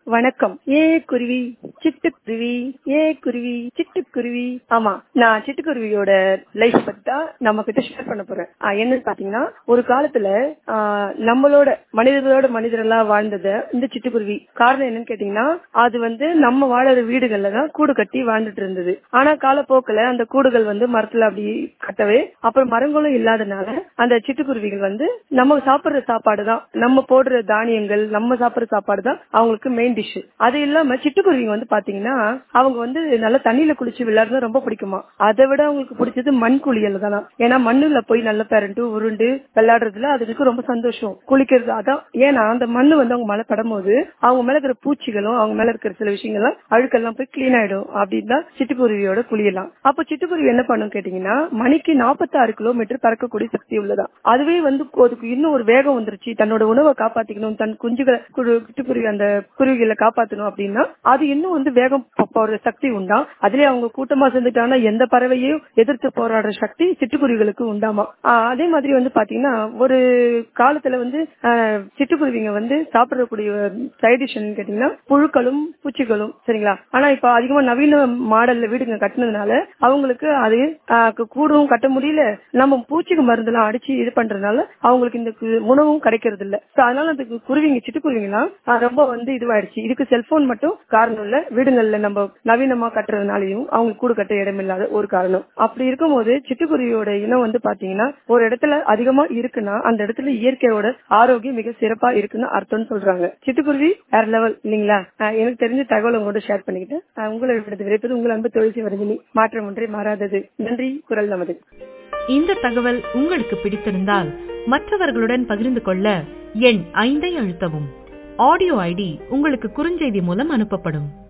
வணக்கம் ஏ குருவி சிட்டுக்குருவி ஏ குருவி சிட்டுக்குருவி ஆமா நான் சிட்டுக்குருவியோட லைஃப் பத்தி தான் நம்ம கிட்ட ஷேர் பண்ண போறேன் ஆஹ் என்னன்னு பாத்தீங்கன்னா ஒரு காலத்துல ஆஹ் நம்மளோட மனிதர்களோட மனிதர்களா வாழ்ந்தது இந்த சிட்டுக்குருவி காரணம் என்னன்னு கேட்டீங்கன்னா அது வந்து நம்ம வாழற வீடுகள்ல தான் கூடு கட்டி வாழ்ந்துட்டு இருந்தது ஆனா காலப்போக்கில் அந்த கூடுகள் வந்து மரத்துல அப்படி கட்டவே அப்புறம் மரங்களும் இல்லாதனால அந்த சிட்டுக்குருவிகள் வந்து நம்ம சாப்பிடுற சாப்பாடு தான் நம்ம போடுற தானியங்கள் நம்ம சாப்பிடுற சாப்பாடு தான் அவங்களுக்கு மெயின் டிஷ் அது இல்லாம சிட்டுக்குருவிங்க வந்து பாத்தீங்கன்னா அவங்க வந்து நல்லா தண்ணியில குளிச்சு விளையாடுறது ரொம்ப பிடிக்குமா அதை விட அவங்களுக்கு பிடிச்சது மண் குளியல் தானா ஏன்னா மண்ணுல போய் நல்லா பெரண்டு உருண்டு விளையாடுறதுல அதுக்கு ரொம்ப சந்தோஷம் குளிக்கிறது அதான் ஏன்னா அந்த மண்ணு வந்து அவங்க மேல படும்போது அவங்க மேல இருக்கிற பூச்சிகளும் அவங்க மேல இருக்கிற சில விஷயங்கள்லாம் அழுக்கெல்லாம் போய் கிளீன் ஆயிடும் அப்படின்னு தான் சிட்டுக்குருவியோட குளியலாம் அப்போ சிட்டுக்குருவி என்ன பண்ணும் கேட்டீங்கன்னா மணிக்கு நாற்பத்தாறு கிலோமீட்டர் பறக்கக்கூடிய சக்தி உள்ளதா அதுவே வந்து அதுக்கு இன்னும் ஒரு வேகம் வந்துருச்சு தன்னோட உணவை காப்பாத்திக்கணும் தன் குஞ்சுகளை குரு- சிட்டுக்குருவி அந்த குருவிகளை காப்பாத்தணும் அப்படின்னா அது இன்னும் வந்து வேகம் ப- போற சக்தி உண்டா அதுலயே அவங்க கூட்டமா சேர்ந்துட்டாங்கன்னா எந்த பறவையையும் எதிர்த்து போராடுற சக்தி சிட்டுக்குருவிகளுக்கு உண்டாமா ஆஹ் அதே மாதிரி வந்து பாத்தீங்கன்னா ஒரு காலத்துல வந்து ஆஹ் சிட்டுக்குருவிங்க வந்து சாப்பிடக்கூடிய சைட் டிஷ் கேட்டீங்கன்னா புழுக்களும் பூச்சிகளும் சரிங்களா ஆனா இப்ப அதிகமா நவீன மாடல்ல வீடுங்க கட்டினதுனால அவங்களுக்கு அது ஆஹ் கு- கூடும் கட்ட முடியல நம்ம பூச்சிக்கு மருந்தெல்லாம் அடிச்சு இது பண்றதுனால அவங்களுக்கு இந்த கு- உணவும் கிடைக்கிறது இல்ல So, அதனால அந்த கு- குருவிங்க சிட்டுக்குருவிங்கலாம் ஆஹ் ரொம்ப வந்து இதுவாயிடுச்சு இதுக்கு செல்போன் மட்டும் காரணம் இல்ல வீடுகள்ல நம்ம நவீனமா கட்டுறதுனாலயும் அவங்களுக்கு கூடு கட்ட இடம் இல்லாத ஒரு காரணம் அப்படி இருக்கும்போது சிட்டுக்குருவியோட இனம் வந்து பாத்தீங்கன்னா ஒரு இடத்துல அதிகமா இருக்குன்னா அந்த இடத்துல இயற்கையோட ஆரோக்கியம் மிக சிறப்பா இருக்குன்னு அர்த்தம்னு சொல்றாங்க சிட்டுக்குருவி வேற லெவல் இல்லைங்களா ஆஹ் எனக்கு தெரிஞ்ச தகவல் உங்களோட ஷேர் பண்ணிக்கிட்டேன் ஆஹ் உங்களை விடுத்து விரைப்பது உங்கள் அன்பு தொழிற்சி வருதினி மாற்றம் ஒன்றே மாறாதது நன்றி குரல் நமது இந்த தகவல் உங்களுக்கு பிடித்திருந்தால் மற்றவர்களுடன் பகிர்ந்து கொள்ள எண் ஐந்தை அழுத்தவும் ஆடியோ ஐடி உங்களுக்கு குறுஞ்செய்தி மூலம் அனுப்பப்படும்